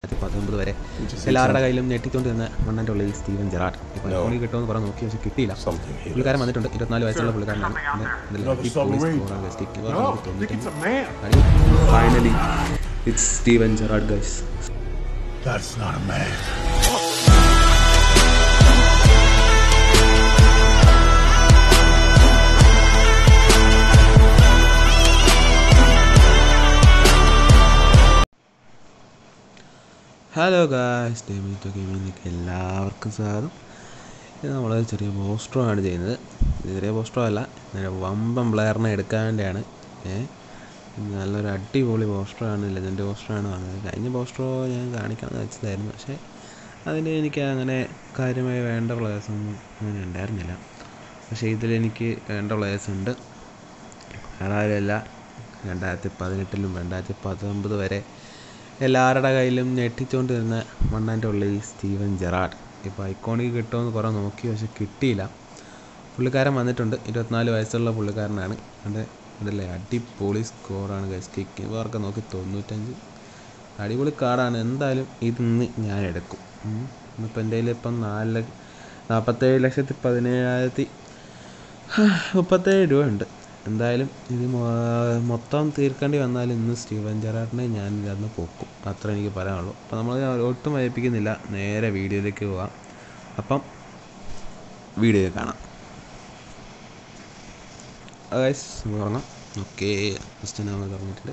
പത്തൊമ്പത് വരെ എല്ലാവരുടെ കയ്യിലും ഞെട്ടിച്ചുകൊണ്ടിരുന്ന മണ്ണൻ്റെ ഉള്ളിൽ സ്റ്റീവൻ ജെറാഡ് ഇപ്പോൾ No. ഫോണിൽ കിട്ടുമെന്ന് പറഞ്ഞ് നോക്കി പക്ഷേ കിട്ടിയില്ല Something here. പുള്ളിക്കാരൻ വന്നിട്ടുണ്ട് ഇരുപത്തിനാല് വയസ്സുള്ള പുള്ളിക്കാരനാണ് പിന്നെ ഇതിൽ Another ഈ പോലീസ് submarine. സ്കോറാണ് ഗസ്റ്റ് ഇവർ No, നമുക്ക് I think it's തൊണ്ണൂറ്റഞ്ച് a man. Finally, it's Steven Gerrard, guys. That's not a man. Hello guys ഡേമിറ്റോ ഗെയിമിലേക്ക് എല്ലാവർക്കും സ്വാഗതം ഇത് നമ്മൾ ചെറിയ പോസ്റ്ററോ ആണ് ചെയ്യുന്നത് ഇത് ചെറിയ പോസ്റ്ററോ അല്ല നേരെ വമ്പൻ പ്ലെയറിനെ എടുക്കാൻ വേണ്ടിയാണ് ഏ നല്ലൊരു അടിപൊളി പോസ്റ്ററാണ് ലെജൻഡ് പോസ്റ്ററാണ് വന്നത് കഴിഞ്ഞ പോസ്റ്ററോ ഞാൻ കാണിക്കാമെന്ന് വെച്ചതായിരുന്നു പക്ഷേ അതിൽ എനിക്ക് അങ്ങനെ കാര്യമായി വേണ്ട പ്ലേയേഴ്സൊന്നും അങ്ങനെ ഉണ്ടായിരുന്നില്ല പക്ഷേ ഇതിലെനിക്ക് വേണ്ട പ്ലേയേഴ്സ് ഉണ്ട് വേറാരുമല്ല രണ്ടായിരത്തി പതിനെട്ടിലും രണ്ടായിരത്തി പത്തൊമ്പത് വരെ എല്ലാവരുടെ കയ്യിലും ഞെട്ടിച്ചുകൊണ്ടിരുന്ന മണ്ണാൻ്റെ ഉള്ളിൽ സ്റ്റീവൻ ജെറാഡ് ഇപ്പോൾ ഐക്കോണിക്ക് കിട്ടുമെന്ന് കുറേ നോക്കി പക്ഷെ കിട്ടിയില്ല പുള്ളിക്കാരൻ വന്നിട്ടുണ്ട് ഇരുപത്തിനാല് വയസ്സുള്ള പുള്ളിക്കാരനാണ് അത് അതല്ലേ അടിപൊളി സ്കോറാണ് ഗൈസ് കിക്ക് ഇവർക്ക് നോക്കി തൊണ്ണൂറ്റഞ്ച് അടിപൊളി കാർഡാണ് എന്തായാലും ഇതിന്ന് ഞാൻ എടുക്കും ഉം. ഇന്നിപ്പോൾ എൻ്റെ കയ്യിൽ ഇപ്പം നാല് ലക്ഷ നാൽപ്പത്തേഴ് ലക്ഷത്തി പതിനേഴായിരത്തി മുപ്പത്തേഴ് രൂപ ഉണ്ട് എന്തായാലും ഇത് മൊ- മൊത്തം തീർക്കേണ്ടി വന്നാൽ ഇന്ന് സ്റ്റീവൻ ജെറാട്ടിനെ ഞാൻ ഇതിനകത്ത് പൊക്കും അത്ര എനിക്ക് പറയാനുള്ളൂ അപ്പോൾ നമ്മൾ ഒട്ടും വൈപ്പിക്കുന്നില്ല നേരെ വീഡിയോയിലേക്ക് പോവാം അപ്പം വീഡിയോ കാണാം ഗൈസ് നമുക്ക് തുടങ്ങാം ഓക്കെ ഫസ്റ്റ് തന്നെ നമ്മൾ തുടങ്ങിയിട്ടുണ്ട്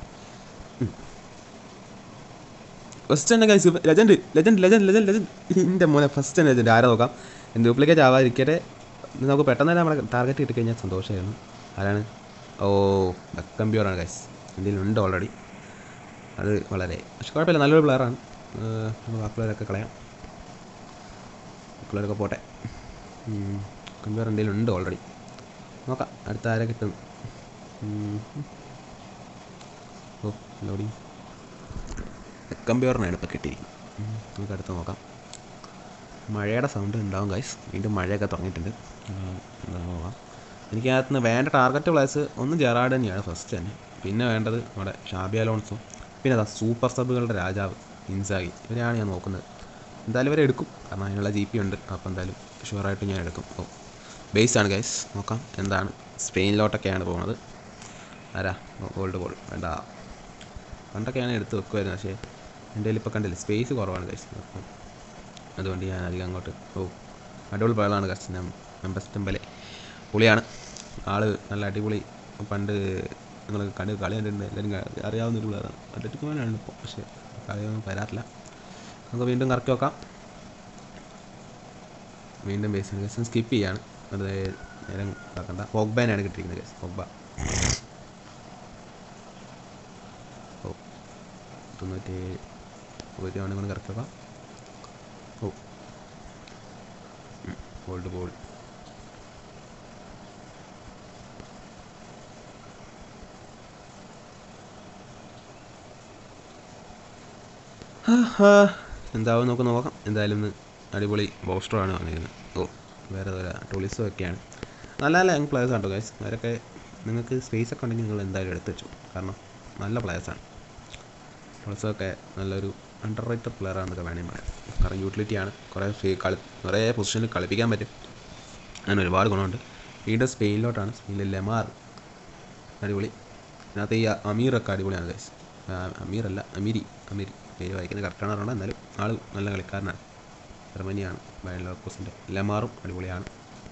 ഫസ്റ്റ് തന്നെ guys legend legend legend legend legend എൻ്റെ മോനെ ഫസ്റ്റ് തന്നെ ലെജൻഡ് ആരെ നോക്കാം ഡ്യൂപ്ലിക്കേറ്റ് ആവാതിരിക്കട്ടെ ഇത് നമുക്ക് പെട്ടെന്ന് തന്നെ നമ്മുടെ ടാർഗറ്റ് കിട്ടിക്കഴിഞ്ഞാൽ സന്തോഷമായിരുന്നു ആരാണ് ഓ ബക്കംബ്യൂറാണ് ഗൈസ് എൻ്റെ ഉണ്ട് ഓൾറെഡി അത് വളരെ പക്ഷെ കുഴപ്പമില്ല നല്ലൊരു പ്ലെയറാണ് നമ്മൾ ബാക്കിയുള്ളവരൊക്കെ കളയാം ബാക്കിയുള്ളവരൊക്കെ പോട്ടെ കമ്പ്യൂർ എൻ്റെ ഉണ്ട് ഓൾറെഡി നോക്കാം അടുത്ത ആരെ കിട്ടും ഉം. ഓ ലോഡിങ് കമ്പ്യൂറിനാണ് ഇപ്പോൾ കിട്ടിയിരിക്കുന്നത് ഉം, നമുക്ക് അടുത്ത് നോക്കാം മഴയുടെ സൗണ്ട് ഉണ്ടാവും ഗൈസ് വീണ്ടും മഴയൊക്കെ തുടങ്ങിയിട്ടുണ്ട് ഉം, എന്താ നോക്കാം എനിക്കകത്ത് നിന്ന് വേണ്ട ടാർഗറ്റ് പ്ലേസ് ഒന്ന് ജെറാഡ് തന്നെയാണ് ഫസ്റ്റ് തന്നെ പിന്നെ വേണ്ടത് നമ്മുടെ ഷാബി അലോൺസും പിന്നെ അതാ സൂപ്പർ സബുകളുടെ രാജാവ് ഇൻസാഗി ഇവരെയാണ് ഞാൻ നോക്കുന്നത് എന്തായാലും ഇവരെ എടുക്കും കാരണം അതിനുള്ള ജി പി ഉണ്ട് അപ്പോൾ എന്തായാലും ഷുവറായിട്ട് ഞാൻ എടുക്കും ഓ ബേസ് ആണ് ഗൈസ് നോക്കാം എന്താണ് സ്പെയിനിലോട്ടൊക്കെയാണ് പോകുന്നത് ആരാ ഗോൾഡ് ഗോൾ വേണ്ട പണ്ടൊക്കെയാണ് എടുത്ത് വെക്കുമായിരുന്നു പക്ഷേ എൻ്റെ കയ്യിൽ ഇപ്പോൾ കണ്ടില്ല സ്പേസ് കുറവാണ് ഗൈസ് അപ്പം അതുകൊണ്ട് ഞാൻ അധികം അങ്ങോട്ട് ഓ അടിപൊളി പേളാണ് ഗൈസ് ഞാൻ മെമ്പസ്റ്റംബലെ പുളിയാണ് ആള് നല്ല അടിപൊളി പണ്ട് നിങ്ങൾ കണ്ട് കളി കണ്ടിട്ടുണ്ട് എല്ലാവരും ക- അറിയാവുന്ന ഒരു പ്ലെയറാണ് അത്ലറ്റിക് മാനാണ് ഇപ്പോൾ പക്ഷേ കളിയൊന്നും വരാറില്ല നമുക്ക് വീണ്ടും കറക്റ്റ് നോക്കാം വീണ്ടും ബേസ് ഗസ് സ്കിപ്പ് ചെയ്യാണ് അത് നേരം ഇതാക്കണ്ട ഫോഗ്ബാനാണ് കിട്ടിയിരിക്കുന്നത് ഗസ് ഫോഗ്ബ ഓ തൊണ്ണൂറ്റേഴ് ഒരു തവണ കൊണ്ട് കറക്റ്റ് നോക്കാം ഓ ഗോൾഡ് ബോൾ എന്താവും നമുക്ക് നോക്കാം എന്തായാലും ഇന്ന് അടിപൊളി ബോസ്റ്ററാണ് വന്നിരുന്നത് ഓ വേറെ വേറെ ടൂളിസും ഒക്കെയാണ് നല്ല നല്ല യങ് പ്ലേയേഴ്സ് ആണ് ഗൈസ് അവരൊക്കെ നിങ്ങൾക്ക് സ്പേസ് ഒക്കെ ഉണ്ടെങ്കിൽ നിങ്ങൾ എന്തായാലും എടുത്ത് വെച്ചു കാരണം നല്ല പ്ലേയേഴ്സാണ് ടൂളിസൊക്കെ നല്ലൊരു അണ്ടർ റേറ്റഡ് പ്ലെയർ ആണെന്നൊക്കെ വേണമെങ്കിൽ പറയാം കാരണം യൂട്ടിലിറ്റിയാണ് കുറേ ഫീ- കളി കുറേ പൊസിഷനിൽ കളിപ്പിക്കാൻ പറ്റും അങ്ങനെ ഒരുപാട് ഗുണമുണ്ട് വീണ്ടും സ്പെയിനിലോട്ടാണ് സ്പെയിനിൽ ലെമാർ അടിപൊളി ഇതിനകത്ത് ഈ അമീറൊക്കെ അടിപൊളിയാണ് ഗൈസ് അമീറല്ല അമീരി അമീരി പേര് വായിക്കുന്നത് കറക്റ്റാണ് പറഞ്ഞാൽ എന്നാലും ആൾ നല്ല കളിക്കാരനാണ് ജർമ്മനിയാണ് ബയലോക്കോസിൻ്റെ ലെമാറും അടിപൊളിയാണ്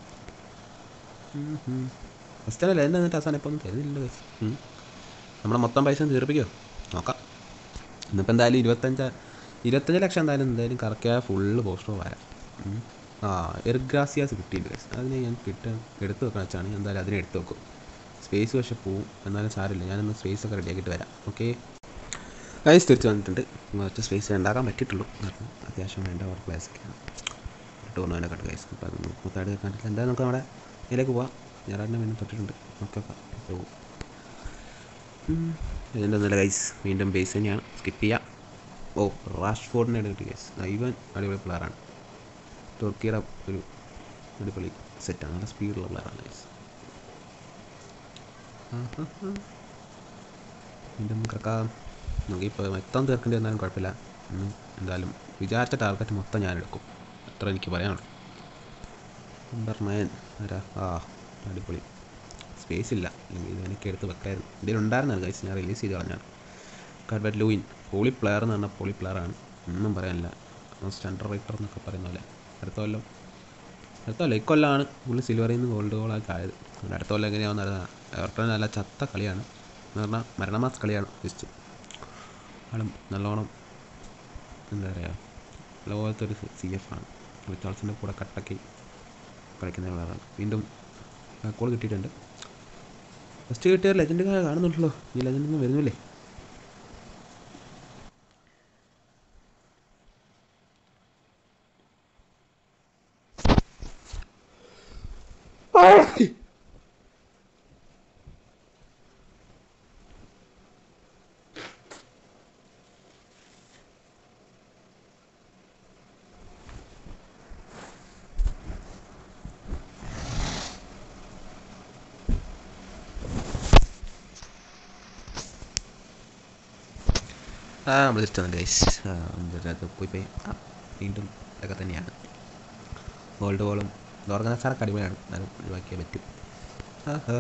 ഫസ്റ്റ് അല്ല എൻ്റെ എന്നിട്ട് അവസാനം ഇപ്പം ഒന്നും തരുന്നില്ല ഗൈസ് നമ്മുടെ മൊത്തം പൈസ തീർപ്പിക്കോ നോക്കാം ഇന്നിപ്പോൾ എന്തായാലും ഇരുപത്തഞ്ച് ഇരുപത്തഞ്ച് ലക്ഷം എന്തായാലും എന്തായാലും കറക്റ്റായ ഫുള്ള് പോസ്റ്റർ വരാം ഉം. ആ എർഗ്രാസിയാസ് കിട്ടിയിട്ടുണ്ട് guys. അതിനെ ഞാൻ കിട്ടാൻ എടുത്ത് വെക്കാൻ വെച്ചാണ് ഞാൻ എന്തായാലും അതിനെ എടുത്ത് വെക്കും സ്പേസ് പക്ഷെ പോവും എന്നാലും സാരമില്ല ഞാനൊന്ന് സ്പേസ് ഒക്കെ റെഡിയാക്കിയിട്ട് വരാം ഓക്കെ ഗൈസ് തിരിച്ച് വന്നിട്ടുണ്ട് കുറച്ച് സ്പേസ് ഉണ്ടാക്കാൻ പറ്റിയിട്ടുള്ളൂ കാരണം അത്യാവശ്യം വേണ്ട ഒരു പ്ലേസ് ഒക്കെയാണ് ടൂർണമെൻ്റ് ഒക്കെ ഉണ്ട് ഗൈസ് അപ്പോൾ അത് മൊത്തമായിട്ട് കണ്ടില്ല എന്തായാലും നമുക്ക് നമ്മുടെ ഇതിലേക്ക് പോവാം ഞായറാഴ്ച വീണ്ടും തൊട്ടിട്ടുണ്ട് നമുക്ക് പോകും ഇതിൻ്റെ ഒന്നുമില്ല ഗൈസ് വീണ്ടും ബേസ് തന്നെയാണ് സ്കിപ്പ് ചെയ്യാം ഓ റാഷ്ഫോർഡിനെ കിട്ടി ഗൈസ് ഇവൻ അടിപൊളി പ്ലെയറാണ് തുർക്കിയുടെ ഒരു അടിപൊളി സെറ്റാണ് നല്ല സ്പീഡുള്ള പ്ലെയറാണ് ഗൈസ് വീണ്ടും കിടക്കാം നമുക്കിപ്പോൾ മൊത്തം തീർക്കേണ്ടി വന്നാലും കുഴപ്പമില്ല ഇന്ന് എന്തായാലും വിചാരിച്ച ടാർഗറ്റ് മൊത്തം ഞാൻ എടുക്കും അത്ര എനിക്ക് പറയാനുള്ളൂ നമ്പർ നയൻ ആരാ ആ അടിപൊളി സ്പേസ് ഇല്ല അല്ലെങ്കിൽ ഇത് എനിക്ക് എടുത്ത് വെക്കായിരുന്നു ഇതിലുണ്ടായിരുന്നത് ഗൈസ് ഞാൻ റിലീസ് ചെയ്ത് കളഞ്ഞാണ് കാർബറ്റ് ലൂയിൻ പോളി പ്ലെയർ എന്ന് പറഞ്ഞാൽ പോളി പ്ലെയറാണ് ഒന്നും പറയാനില്ല മോസ്റ്റ് അണ്ടർ റൈറ്റർ എന്നൊക്കെ പറയുന്ന പോലെ അടുത്ത കൊല്ലം അടുത്ത കൊല്ലം ഇക്കൊല്ലമാണ് പുള്ളി സിൽവറിൽ നിന്ന് ഗോൾഡ് ഗോളൊക്കെ ആയത് അതുകൊണ്ട് അടുത്ത കൊല്ലം എങ്ങനെയാണെന്ന് അറിയാം എവർട്ടൺ നല്ല ചത്ത കളിയാണ് എന്ന് പറഞ്ഞാൽ മരണമാസ് കളിയാണ് ജസ്റ്റ് ആളും നല്ലോണം എന്താ പറയുക ലോകത്തെ ഒരു സി എഫ് ആണ് റിച്ചാൾസിൻ്റെ കൂടെ കട്ടക്കി കളിക്കുന്ന പ്ലെയറാണ് വീണ്ടും കോൾ കിട്ടിയിട്ടുണ്ട് ഫസ്റ്റ് കിട്ടിയ ലെജൻഡ് കാണുന്നുണ്ടല്ലോ ഈ ലെജൻഡ് ഒന്നും വരുന്നില്ലേ ആ നമ്മൾ തിരിച്ചു വന്നു ഗൈസ് അത് പോയി പോയി ആ വീണ്ടും ഇതൊക്കെ തന്നെയാണ് ഗോൾഡ് ബോളും ഓർഗനൈസറൊക്കെ അടിപൊളിയാണ് എന്നാലും ഒഴിവാക്കിയേ പറ്റും ആഹാ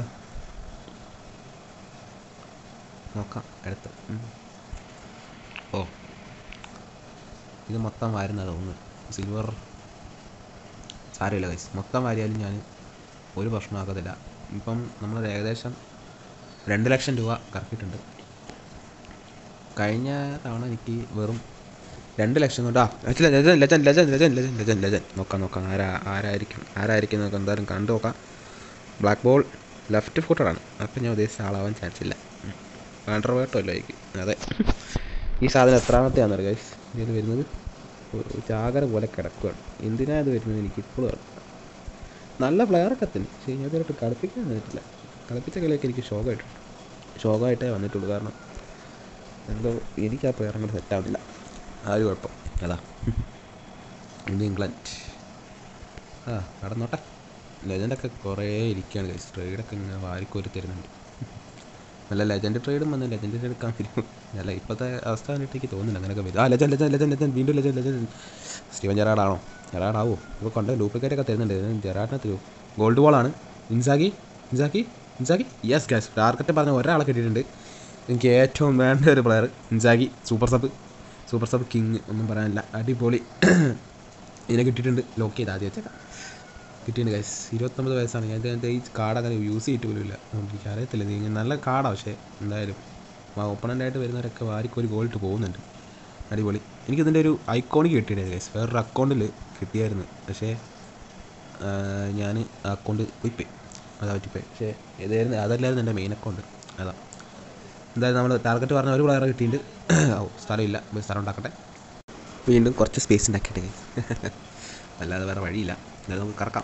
നോക്കാം അടുത്ത് ഉം. ഓ ഇത് മൊത്തം വാരുന്ന തോന്നുന്നു സിൽവർ സാരമില്ല ഗൈസ് മൊത്തം വാരിയാലും ഞാൻ ഒരു പ്രശ്നമാക്കത്തില്ല ഇപ്പം നമ്മൾ ഏകദേശം രണ്ട് ലക്ഷം രൂപ കറക്കിയിട്ടുണ്ട് കഴിഞ്ഞ തവണ എനിക്ക് വെറും രണ്ട് ലക്ഷം കൊണ്ട് ആ ലജൻ ലജൻ ലജൻ ലജൻ ലജൻ ലജൻ ലജൻ ലജൻ നോക്കാം നോക്കാം ആരാ ആരായിരിക്കും ആരായിരിക്കും നോക്കാം എന്തായാലും കണ്ടു നോക്കാം ബ്ലാക്ക് ബോൾ ലെഫ്റ്റ് ഫുട്ടറാണ് അപ്പം ഞാൻ ഉദ്ദേശിച്ച ആളാവാൻ ചാൻസ് ഇല്ല ആൻഡ്രോവേട്ടോ അല്ല എനിക്ക് അതെ ഈ സാധനം എത്രാമത്തെയാണെന്ന് ഗൈസ് ഇത് വരുന്നത് ഒരു ചാകര പോലെ കിടക്കുകയാണ് എന്തിനാ ഇത് വരുന്നത് എനിക്ക് ഇപ്പോഴും അറിയാം നല്ല പ്ലെയറൊക്കെ തന്നെ പക്ഷേ ഞാൻ ഇതുവരെയായിട്ട് കളിപ്പിക്കാൻ വന്നിട്ടില്ല കളിപ്പിച്ച കളിയൊക്കെ എനിക്ക് ഷോക്കായിട്ടുണ്ട് ഷോക്കായിട്ടേ വന്നിട്ടുള്ളൂ കാരണം എന്തോ എനിക്ക് ആ പ്ലെയർ അങ്ങോട്ട് സെറ്റാവുന്നില്ല ആ ഒരു കുഴപ്പം അതാ ഇത് ഇംഗ്ലണ്ട് ആ കടന്നോട്ടെ ലെജൻഡൊക്കെ കുറേ ഇരിക്കുകയാണ് ഗൈസ് ട്രേഡൊക്കെ ഇങ്ങനെ വാരിക്കോരി തരുന്നുണ്ട് നല്ല ലെജൻഡ് ട്രേഡും വന്ന് ലെജൻഡ് എടുക്കാൻ വരും അല്ല ഇപ്പോഴത്തെ അവസ്ഥ കണ്ടിട്ട് എനിക്ക് തോന്നുന്നില്ല അങ്ങനെയൊക്കെ വരും ആ ലെജൻ ലെജൻ ലെജൻ ലെജൻ വീണ്ടും ലെജൻ ലെജൻ സ്റ്റീവൻ ജെറാഡാണോ ജെറാഡാവോ ഇപ്പോൾ കൊണ്ട് ഡ്യൂപ്ലിക്കേറ്റ് ഒക്കെ തരുന്നുണ്ട് ജെറാഡിനെ തരൂ ഗോൾഡ് ബോളാണ് Inzaghi Inzaghi Inzaghi yes guys target പറഞ്ഞ ഒരാളെ കിട്ടിയിട്ടുണ്ട് എനിക്ക് ഏറ്റവും വേണ്ട ഒരു player Inzaghi super sub super sub king ഒന്നും പറയാനില്ല അടിപൊളി ഇതിനെ കിട്ടിയിട്ടുണ്ട് ലോക്ക് ചെയ്ത് ആദ്യം വെച്ചേക്കാം കിട്ടിയിട്ടുണ്ട് ഗൈസ് ഇരുപത്തൊമ്പത് വയസ്സാണ് ഞാൻ ഇതിനകത്ത് ഈ കാർഡ് അങ്ങനെ യൂസ് ചെയ്തിട്ട് പോലും ഇല്ല അതുകൊണ്ട് എനിക്ക് അറിയത്തില്ല ഇത് ഇങ്ങനെ നല്ല കാർഡാണ് പക്ഷേ എന്തായാലും ഓപ്പണൻ്റ് ആയിട്ട് വരുന്നവരൊക്കെ വാരിക്കൊരു ഗോൾട്ട് പോകുന്നുണ്ട് അടിപൊളി എനിക്കിതിൻ്റെ ഒരു ഐക്കോണിക്ക് കിട്ടിയിട്ടുണ്ട് ഗൈസ് വേറൊരു അക്കൗണ്ടിൽ കിട്ടിയായിരുന്നു പക്ഷേ ഞാൻ ആ അക്കൗണ്ട് പോയിപ്പോയി അതാ പറ്റിപ്പോയി പക്ഷേ ഇതായിരുന്നു അതല്ലായിരുന്നു എൻ്റെ മെയിൻ അക്കൗണ്ട് അതാ എന്തായാലും നമ്മൾ ടാർഗറ്റ് പറഞ്ഞ ഒരു പ്ലെയറെ കിട്ടിയിട്ടുണ്ട് ഓ സ്ഥലമില്ല പോയി സ്ഥലം ഉണ്ടാക്കട്ടെ വീണ്ടും കുറച്ച് സ്പേസ് ഉണ്ടാക്കിയിട്ട് guys. അല്ലാതെ വേറെ വഴിയില്ല അതായത് നമുക്ക് കറക്കാം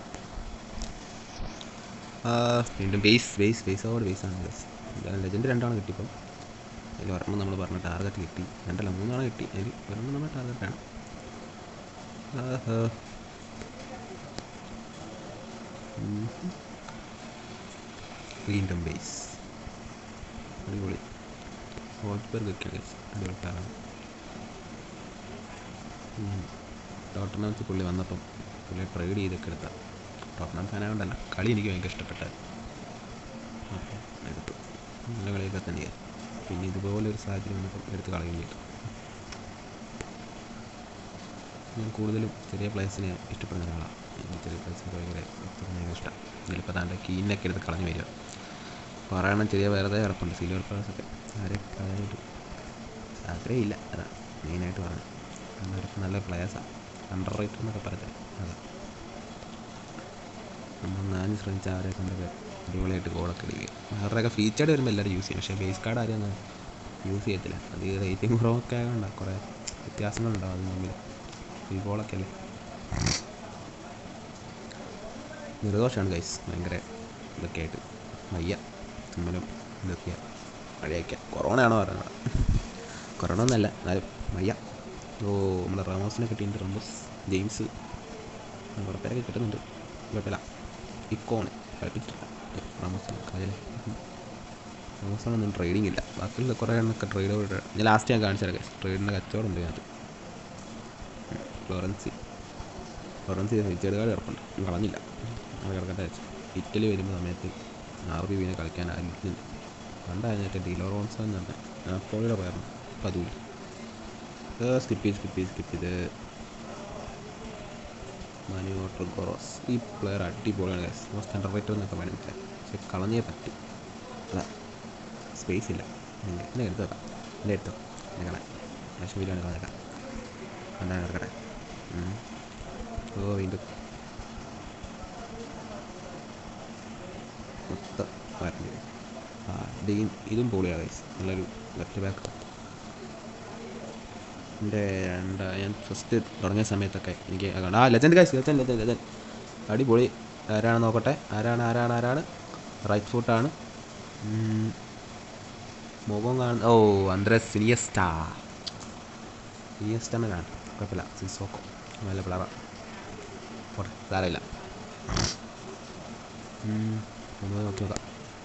ആ, വീണ്ടും ബേസ് ബേസ് ബേസോട് ബേസാണ് ബേസ് എന്തായാലും ലെജൻഡ് രണ്ടാണ് കിട്ടിയപ്പം അതിൽ ഒരെണ്ണം നമ്മൾ പറഞ്ഞ ടാർഗറ്റ് കിട്ടി രണ്ടല്ല മൂന്നാണ് കിട്ടി അതിൽ ഒരെണ്ണം നമ്മൾ ടാർഗറ്റാണ് ആഹാ ഉം. വീണ്ടും ബേസ് അടിപൊളി ഹോൾസ്ബർഗ് ഒക്കെ guys. അടിപൊളി ടാറാണ് ടോട്ടനം വെച്ച് പുള്ളി വന്നപ്പം പുള്ളി ട്രേഡ് ചെയ്തൊക്കെ എടുത്ത ടോട്ടനം ഫാനായോണ്ടല്ല കളി എനിക്ക് ഭയങ്കര ഇഷ്ടപ്പെട്ടത് അപ്പം എടുത്തു നല്ല കളിയൊക്കെ തന്നെയായിരുന്നു പിന്നെ ഇതുപോലെ ഒരു സാഹചര്യം വന്നപ്പം എടുത്ത് കളയുകയും ചെയ്തു ഞാൻ കൂടുതലും ചെറിയ പ്ലേസിനെ ഇഷ്ടപ്പെടുന്ന ഒരാളാണ് എനിക്ക് ചെറിയ പ്ലേസിന് ഭയങ്കര ഭയങ്കര ഇഷ്ടം ഇതിലിപ്പോൾ താൻ്റെ കീനൊക്കെ എടുത്ത് കളഞ്ഞു വരിക കുറേ എണ്ണം ചെറിയ വെറുതെ കിടപ്പുണ്ട് സിൽവർ പ്ലേയേഴ്സൊക്കെ ആരെ കളയാനായിട്ട് ആഗ്രഹമില്ല അതാണ് മെയിനായിട്ട് പറഞ്ഞത് കാരണം അവരൊക്കെ നല്ല പ്ലേയേഴ്സാണ് അണ്ടർ റേറ്റഡ് എന്നൊക്കെ പറഞ്ഞത് അതാ നമ്മൾ ഞാൻ ശ്രമിച്ച അവരെ കണ്ടൊക്കെ അടിപൊളിയായിട്ട് ഗോളൊക്കെ ഇടുകയും അവരുടെയൊക്കെ ഫീച്ചേർഡ് വരുമ്പോൾ എല്ലാവരും യൂസ് ചെയ്യും പക്ഷേ ബേസ് കാർഡ് ആരും അങ്ങനെ യൂസ് ചെയ്യത്തില്ല അത് ഈ റേറ്റിംഗ് കുറവൊക്കെ ആയതുകൊണ്ടാണ് കുറേ വ്യത്യാസങ്ങളുണ്ടാവും അതിന് തമ്മിൽ ഈ ഗോളൊക്കെ അല്ലേ നിർദോഷമാണ് ഗൈസ് ഭയങ്കര ഇതൊക്കെ ആയിട്ട് വയ്യ നമ്മളും ഇതൊക്കെയാണ് മഴയൊക്കെ കൊറോണയാണോ പറയുന്നത് കൊറോണ ഒന്നല്ല എന്നാലും വയ്യ ഓ നമ്മുടെ റാമോസിനെ കിട്ടിയിട്ടുണ്ട് റമോസ് ജെയിംസ് കുറേ പേരൊക്കെ കിട്ടുന്നുണ്ട് കുഴപ്പമില്ല ഇക്കോണ് കളിപ്പിച്ചിട്ടില്ല റാമോസിന് കാജല് റാമോസിനൊന്നും ട്രേഡിംഗ് ഇല്ല ബാക്കിയുള്ള കുറേ എണ്ണൊക്കെ ട്രേഡ് ഞാൻ ലാസ്റ്റ് ഞാൻ കാണിച്ചു തരാം ട്രേഡിൻ്റെ കച്ചവടം ഉണ്ട് അതിനകത്ത് ഫ്ലോറൻസി ഫ്ലോറൻസി ചെറുകാട് കിടപ്പുണ്ട് കളഞ്ഞില്ല അത് കിടക്കട്ടെ വെച്ചു ഇറ്റലി വരുമ്പോൾ സമയത്ത് ആർ ബി ബിനെ കളിക്കാൻ ആരും ഇരുന്നില്ല പണ്ടായിരുന്നിട്ട് ഡിലോറോൺസോ എന്ന് പറഞ്ഞ നാപ്പോളിയുടെ പേരാണ് അപ്പം അതുമില്ല സ്കിപ്പ് ചെയ്ത് സ്കിപ്പ് ചെയ്ത് സ്കിപ്പ് ചെയ്ത് മാനുവോട്ടർ ഗൊറോസ് ഈ പ്ലെയർ അടിപൊളിയാണ് ഗൈസ് മോസ്റ്റ് അണ്ടർ റേറ്റഡ് എന്നൊക്കെ വേണമെങ്കിൽ പറയാം പക്ഷെ കളഞ്ഞേ പറ്റും അല്ല സ്പേസ് ഇല്ല എന്നെ എടുത്ത് വെക്കാം എന്നെ എടുത്തോ എന്നെ കളയാം ആശുപത്രിയാണ് കളഞ്ഞേക്കാം കണ്ടാൽ കിടക്കട്ടെ ഉം. ഓ വീണ്ടും മൊത്തം വരണ്ടി ആ ഡീൻ ഇതും പൊളിയാണ് ഗൈസ് നല്ലൊരു ലെഫ്റ്റ് ബാക്ക് എൻ്റെ രണ്ട് ഞാൻ ഫസ്റ്റ് തുടങ്ങിയ സമയത്തൊക്കെ എനിക്ക് അതുകൊണ്ട് ആ legend guys legend legend legend അടിപൊളി ആരാണ് നോക്കട്ടെ ആരാണ് ആരാണ് ആരാണ് റൈറ്റ് ഫുട്ടാണ് മുഖം കാണുന്ന ഓ അന്ത്രസ് സിനിയസ്റ്റ സിനിയസ്റ്റന്നെ കാണും കുഴപ്പമില്ല സിസോക്കോ നല്ല പിളറ പോട്ടെ സാരമില്ല ഒന്ന് നോക്കി നോക്കാം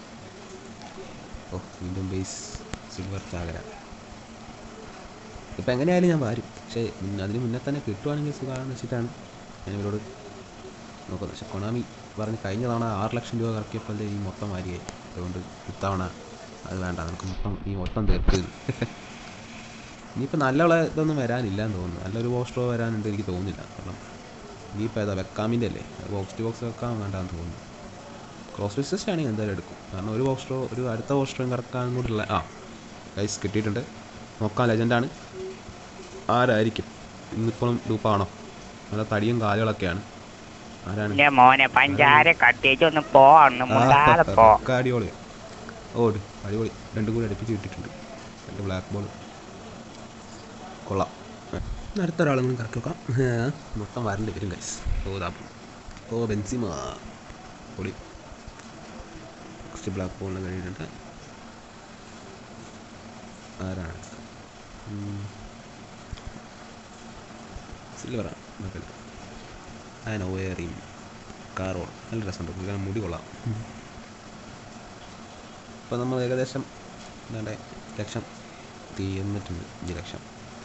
ഓ വീണ്ടും ബേസ് സിൽവർ ചാകര ഇപ്പം എങ്ങനെയായാലും ഞാൻ വരും പക്ഷേ മുന്ന- അതിന് മുന്നേ തന്നെ കിട്ടുവാണെങ്കിൽ സുഖമാണെന്ന് വെച്ചിട്ടാണ് ഞാൻ ഇവരോട് നോക്കുന്നത് പക്ഷെ കൊണാമി പറഞ്ഞ് കഴിഞ്ഞ തവണ ആറ് ലക്ഷം രൂപ ഇറക്കിയപ്പോൾ ഈ മൊത്തം വാരിയായി അതുകൊണ്ട് ഇത്തവണ അത് വേണ്ട നമുക്ക് മൊത്തം ഈ മൊത്തം തീർക്ക് ഇനിയിപ്പോൾ നല്ല ഇതൊന്നും വരാനില്ല എന്ന് തോന്നുന്നു നല്ലൊരു പോസ്റ്ററോ വരാനുണ്ട് എനിക്ക് തോന്നുന്നില്ല കാരണം ഇനിയിപ്പോൾ ഏതാ വെക്കാമിൻ്റെ അല്ലേ ബോക്സ് ടു ബോക്സ് വെക്കാൻ വേണ്ടാന്ന് തോന്നുന്നു ക്രോസ് ബിസിനസ് ആണെങ്കിൽ എന്തായാലും എടുക്കും കാരണം ഒരു പോസ്റ്ററോ ഒരു അടുത്ത പോസ്റ്ററും കറക്കാനും കൂടിയുള്ള ആ ഗൈസ് കിട്ടിയിട്ടുണ്ട് നോക്കാം ലെജൻഡാണ് ആരായിരിക്കും ഇന്നിപ്പോഴും ഡൂപ്പാണോ നല്ല തടിയും കാലുകളൊക്കെയാണ് ആരാണ് എന്റെ മോനെ പഞ്ചാര കട്ടിച്ച് ഒന്ന് പോ ഒന്ന് മുണ്ടാതെ പോ ഒക്കെ അടിപൊളി ഓ ഇത് അടിപൊളി രണ്ടും കൂടി അടുപ്പിച്ച് കിട്ടിയിട്ടുണ്ട് രണ്ട് ബ്ലാക്ക് ബോൾ കൊള്ളാം അടുത്ത ഒരാളും കൂടി കറക്കി വെക്കാം ഏ, മൊത്തം വരേണ്ടി വരും ഗൈസ് ഓ താപ്പം ഓ ബെൻസിമ പൊളി കുറച്ച് ബ്ലാക്ക് ബോളിന് കഴിയുന്നുണ്ട് ആരാണ് സിൽവറാണ് കുഴപ്പമില്ല ആ നോവേറിയും കാറോൾ നല്ല രസമുണ്ട് പുള്ളിക്കാരൻ മുടി കൊള്ളാം ഇപ്പോൾ നമ്മൾ ഏകദേശം എന്താണ്ട് ലക്ഷം തീർന്നിട്ടുണ്ട് അഞ്ച് ലക്ഷം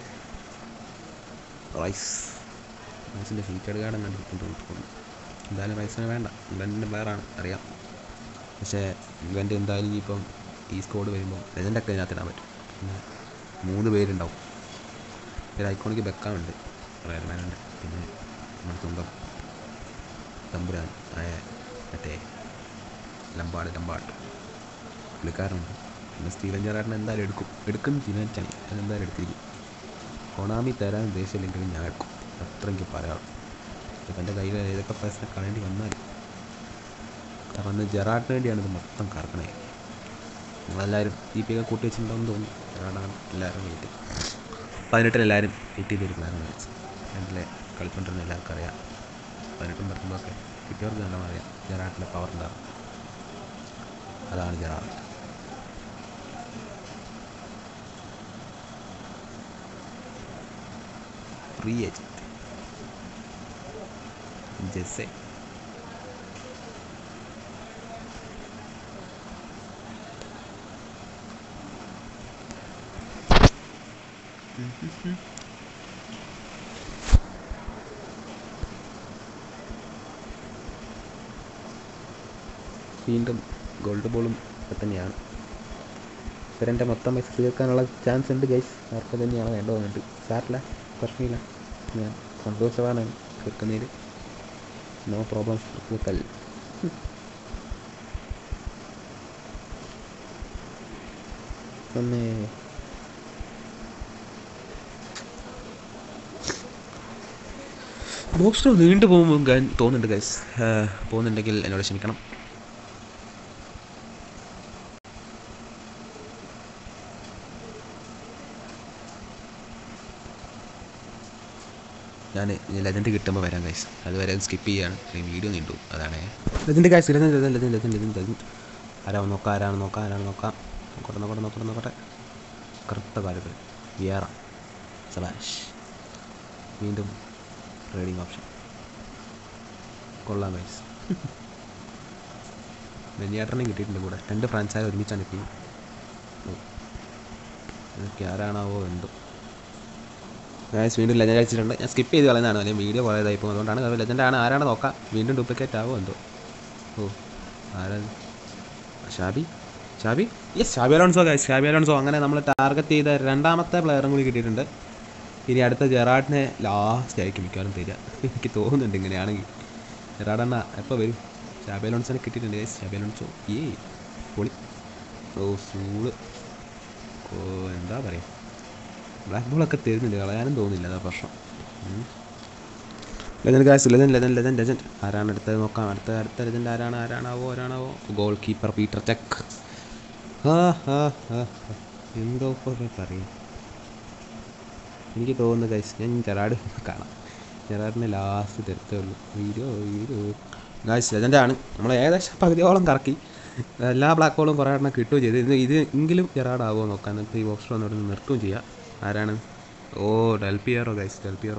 റൈസ് റൈസിൻ്റെ ഫീറ്റഡ് കാർഡ് കണ്ടു കൊണ്ടുപോകുന്നു എന്തായാലും റൈസിന് വേണ്ട ഇവൻ്റെ വേറാണ് അറിയാം പക്ഷേ ഇവൻ്റെ എന്തായാലും ഇനിയിപ്പം ഈ സ്കോഡ് വരുമ്പോൾ ലെജൻഡൊക്കെ ഇതിനകത്ത് ഇടാൻ പറ്റും പിന്നെ മൂന്ന് പേരുണ്ടാവും ഒരു ഐക്കോണിക്ക് ബെക്കാനുണ്ട് റയർമാനുണ്ട് പിന്നെ നമ്മുടെ സ്വന്തം തമ്പുരാൻ ആയ മറ്റേ ലമ്പാട് ലമ്പാട് പുള്ളിക്കാരനുണ്ട് പിന്നെ സ്റ്റീവൻ ജെറാട്ടിന് എന്തായാലും എടുക്കും എടുക്കും തീരുമാനിച്ചാണ് അതെന്തായാലും എടുത്തിരിക്കും കൊണാമി തരാൻ ഉദ്ദേശമില്ലെങ്കിലും ഞാൻ എടുക്കും അത്ര എനിക്ക് പറയാം ഇപ്പം എൻ്റെ കയ്യിൽ ഏതൊക്കെ പൈസ കളയേണ്ടി വന്നാൽ കാരണം ഇന്ന് ജെറാട്ടിന് വേണ്ടിയാണ് ഇത് മൊത്തം കറക്കണേ നിങ്ങളെല്ലാവരും ഈ പി ഒക്കെ കൂട്ടി വെച്ചിട്ടുണ്ടാവും തോന്നുന്നു ജെറാട്ടാണ് എല്ലാവരും വെയിറ്റ് പതിനെട്ടിന് എല്ലാവരും വെയിറ്റ് ചെയ്തൊരു പ്ലാനാണ് വെച്ചത് രണ്ടിലെ കളിക്കൊണ്ടിരുന്ന എല്ലാവർക്കും അറിയാം പതിനെട്ടും പത്തൊമ്പതൊക്കെ കിട്ടിയവർക്ക് നല്ലോണം അറിയാം ജെറാട്ടിൻ്റെ പവർ ഉണ്ടാകും അതാണ് ജെറാട്ട് ഫ്രീ ഏജൻറ്റ് ജെസ്സെ വീണ്ടും ഗോൾഡ് ബോളും ഒക്കെ തന്നെയാണ് ഇപ്പം എൻ്റെ മൊത്തം പൈസ തീർക്കാനുള്ള ചാൻസ് ഉണ്ട് ഗൈസ് അവർക്ക് തന്നെയാണ് വേണ്ടതുണ്ട് സാറില്ല പ്രശ്നമില്ല ഞാൻ സന്തോഷമാണ് തീർക്കുന്നതിൽ നോ പ്രോബ്ലം തീർക്കൽ ഒന്ന് ബോക്സ് നീണ്ടു പോകുമ്പോൾ തോന്നുന്നുണ്ട് ഗൈസ് പോകുന്നുണ്ടെങ്കിൽ എന്നോട് ക്ഷമിക്കണം ഞാൻ ലെജൻഡ് കിട്ടുമ്പോൾ വരാം ഗൈസ് അതുവരെ സ്കിപ്പ് ചെയ്യാണ് വീഡിയോ നീണ്ടു അതാണ് legend guys legend legend legend legend legend legend ആരാണ് നോക്കാം ആരാണ് നോക്കാം ആരാണ് നോക്കാം നോക്കട്ടെ നോക്കട്ടെ നോക്കട്ടെ നോക്കട്ടെ കറുത്ത കാലുകൾ വിയറ സലാഷ് വീണ്ടും ട്രേഡിംഗ് ഓപ്ഷൻ കൊള്ളാം ഗൈസ് ബെന്നിയാട്ടറിനെയും കിട്ടിയിട്ടുണ്ട് കൂടെ രണ്ട് ഫ്രാൻസായ ഒരുമിച്ചാണ് ടീം ഇതൊക്കെ ആരാണാവോ എന്തോ ഗായ്സ് വീണ്ടും ലെജൻഡ് അടിച്ചിട്ടുണ്ട് ഞാൻ സ്കിപ്പ് ചെയ്ത് കളയുന്നതാണ് അല്ലെങ്കിൽ വീഡിയോ പോയതായി പോകും അതുകൊണ്ടാണ് ലെജൻഡാണ് ആരാണ് നോക്കാം വീണ്ടും ഡ്യൂപ്ലിക്കേറ്റ് ആവുമോ എന്തോ ഓ ആരാ Xabi Xabi yes Xabi Alonso guys Xabi Alonso അങ്ങനെ നമ്മൾ ടാർഗറ്റ് ചെയ്ത രണ്ടാമത്തെ പ്ലെയറും കൂടി കിട്ടിയിട്ടുണ്ട് ഇനി അടുത്ത ജെറാഡിനെ ലാസ്റ്റ് ആയിരിക്കും മിക്കവാറും തരിക എനിക്ക് തോന്നുന്നുണ്ട് ഇങ്ങനെയാണെങ്കിൽ ജെറാഡണ്ണ എപ്പോൾ വരും ഷാബി അലോൺസിനെ കിട്ടിയിട്ടുണ്ട് ഗൈസ് ഷാബി അലോൺസോ ഏ പൊളി ഓ സൂള് ഓ എന്താ പറയുക ബ്ലാക്ക് ബോളൊക്കെ തരുന്നുണ്ട് കളയാനും തോന്നുന്നില്ല അതാ പ്രശ്നം legend guys legend legend legend legend ആരാണ് അടുത്തത് നോക്കാം അടുത്ത അടുത്ത ലെജൻഡ് ആരാണ് ആരാണാവോ ആരാണാവോ ഗോൾ കീപ്പർ പീറ്റർ ചെക്ക് ആ ആ ആ ആ. എന്തോ പോലെ പറയും എനിക്ക് തോന്നുന്നു ഗൈസ് ഞാൻ ജെറാഡ് കാണാം ജെറാഡിനെ ലാസ്റ്റ് തരത്തേ ഉള്ളൂ വീഡിയോ വീഡിയോ ഗായ്സ് ലെജൻഡാണ് നമ്മൾ ഏകദേശം പകുതിയോളം കറക്കി എല്ലാ ബ്ലാക്ക് ഹോളും കുറേ എണ്ണം കിട്ടുകയും ചെയ്തു ഇത് ഇത് എങ്കിലും ജെറാഡാവോ നോക്കാം എന്നിട്ട് ഈ ബോക്സ് വന്നിട്ട് നിർത്തുകയും ചെയ്യാം ആരാണ് ഓ ഡെൽപിയറോ ഗൈസ് ഡെൽപിയറോ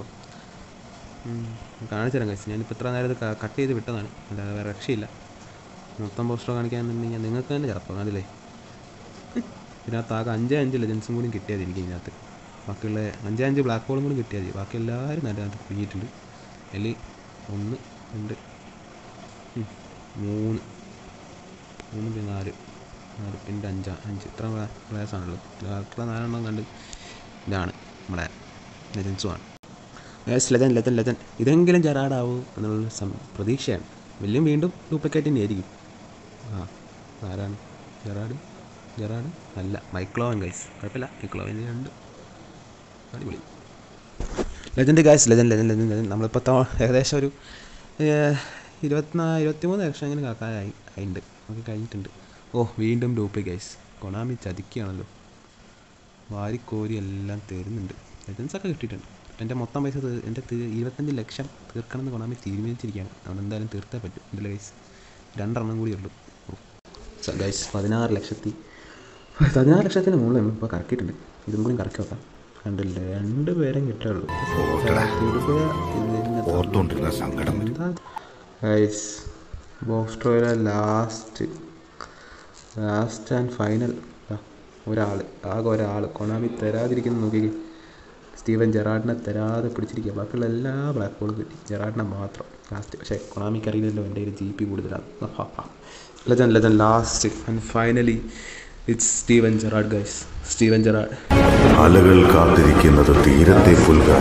കാണിച്ചു തരാം ഗൈസ് ഞാനിപ്പോൾ ഇത്ര നേരം ഇത് കട്ട് ചെയ്ത് വിട്ടതാണ് അല്ലാതെ വേറെ രക്ഷയില്ല മൊത്തം പോസ്റ്റർ കാണിക്കാന്നുണ്ടെങ്കിൽ നിങ്ങൾക്ക് തന്നെ ചിലപ്പോൾ കണ്ടില്ലേ ഇതിനകത്ത് ആകെ അഞ്ച് അഞ്ച് ലെജൻസും കൂടി കിട്ടിയത് എനിക്ക് ഇതിനകത്ത് ബാക്കിയുള്ള അഞ്ച് അഞ്ച് ബ്ലാക്ക് ഹോളും കൂടി കിട്ടിയാൽ മതി ബാക്കി എല്ലാവരും അതിനകത്ത് കുഞ്ഞിട്ടുണ്ട് അതിൽ ഒന്ന് രണ്ട് ഉം, മൂന്ന് മൂന്ന് പിന്നെ നാല് നാല് പിന്നെ അഞ്ചാ അഞ്ച് ഇത്ര പ്ലേയേഴ്സ് ആണല്ലോ ബാക്കിയുള്ള നാലെണ്ണം കണ്ട് ഇതാണ് നമ്മുടെ ലെജൻസുമാണ് യെസ് ലെജൻ ലെജൻ ലെജൻ ഇതെങ്കിലും ജെറാഡാവും എന്നുള്ള സം പ്രതീക്ഷയാണ് വലിയ വീണ്ടും ഡ്യൂപ്ലിക്കേറ്റ് തന്നെ ആയിരിക്കും ആ ആരാണ് ജെറാഡ് ജെറാഡ് അല്ല മൈക്ലോവൻ ഗൈസ് കുഴപ്പമില്ല മൈക്ലോവൻ രണ്ട് അടിപൊളി legend guys legend legend legend legend നമ്മളിപ്പോൾ ത- ഏകദേശം ഒരു ഏഹ്, ഇരുപത്തിനാ ഇരുപത്തിമൂന്ന് ലക്ഷം എങ്ങനെ കാക്കാനായി ആയിട്ടുണ്ട് നമുക്ക് കഴിഞ്ഞിട്ടുണ്ട് ഓ വീണ്ടും ഡ്യൂപ്ലിക്കേറ്റ്സ് കൊണാമി ചതിക്കുകയാണല്ലോ വാരിക്കോരി എല്ലാം തരുന്നുണ്ട് ലെജൻസൊക്കെ കിട്ടിയിട്ടുണ്ട് എൻ്റെ മൊത്തം പൈസ തീ- എൻ്റെ തീ- ഇരുപത്തഞ്ച് ലക്ഷം തീർക്കണം എന്ന് കൊണാമി തീരുമാനിച്ചിരിക്കുകയാണ് അതുകൊണ്ട് എന്തായാലും തീർത്തേ പറ്റും എൻ്റെ ഗൈസ് രണ്ടെണ്ണം കൂടി ഉള്ളൂ ഗൈസ് പതിനാറ് ലക്ഷത്തി പതിനാറ് ലക്ഷത്തിന് മുകളിൽ നമ്മളിപ്പോൾ കറക്കിയിട്ടുണ്ട് ഇതും കൂടി കറക്കി വെക്കാം കണ്ടില്ല രണ്ട് പേരും കിട്ടുള്ളൂ ഓർത്തോണ്ടിരുന്ന സങ്കടം എന്താ ഗൈസ് ബോക്സ് ട്രോയിലെ ലാസ്റ്റ് ലാസ്റ്റ് ആൻഡ് ഫൈനൽ ഒരാൾ ആകെ ഒരാൾ കൊണാമി തരാതിരിക്കുന്ന നോക്കി സ്റ്റീവൻ ജെറാഡിനെ തരാതെ പിടിച്ചിരിക്കുക ബാക്കിയുള്ള എല്ലാ ബ്ലാക്ക് ബോളും കിട്ടി ജെറാഡിനെ മാത്രം ലാസ്റ്റ് പക്ഷേ കൊണാമിക്ക് അറിയില്ലല്ലോ എൻ്റെ കയ്യിൽ ജി പി കൂടുതലാണ് legend legend last and finally it's Steven Gerrard guys Steven Gerrard അലകൾ കാത്തിരിക്കുന്നത് തീരത്തെ പുൽകാൻ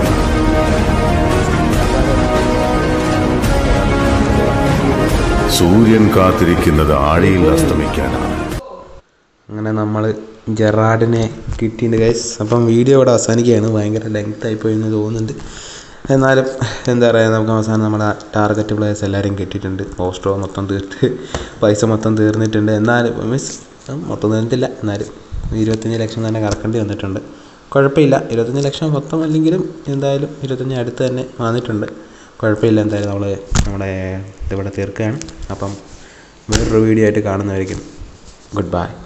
സൂര്യൻ കാത്തിരിക്കുന്നത് ആഴിയിൽ അസ്തമിക്കാനാണ് അങ്ങനെ നമ്മൾ ജെറാഡിനെ കിട്ടിയിട്ടുണ്ട് ഗൈസ് അപ്പം വീഡിയോ ഇവിടെ അവസാനിക്കുകയാണ് ഭയങ്കര ലെങ്ത് ആയിപ്പോയി എന്ന് തോന്നുന്നുണ്ട് എന്നാലും എന്താ പറയുക നമുക്ക് അവസാനം നമ്മുടെ ടാർഗറ്റ് പ്ലേയേഴ്സ് എല്ലാവരും കിട്ടിയിട്ടുണ്ട് ഓസ്ട്രോ മൊത്തം തീർത്ത് പൈസ മൊത്തം തീർന്നിട്ടുണ്ട് എന്നാലും മീൻസ് മൊത്തം തീർന്നിട്ടില്ല എന്നാലും ഇരുപത്തഞ്ച് ലക്ഷം തന്നെ കറക്കേണ്ടി വന്നിട്ടുണ്ട് കുഴപ്പമില്ല ഇരുപത്തഞ്ച് ലക്ഷം മൊത്തം അല്ലെങ്കിലും എന്തായാലും ഇരുപത്തഞ്ച് അടുത്ത് തന്നെ വന്നിട്ടുണ്ട് കുഴപ്പമില്ല എന്തായാലും നമ്മൾ നമ്മുടെ ഇതിവിടെ തീർക്കുകയാണ് അപ്പം വേറൊരു വീഡിയോ ആയിട്ട് കാണുന്നതായിരിക്കും ഗുഡ് ബൈ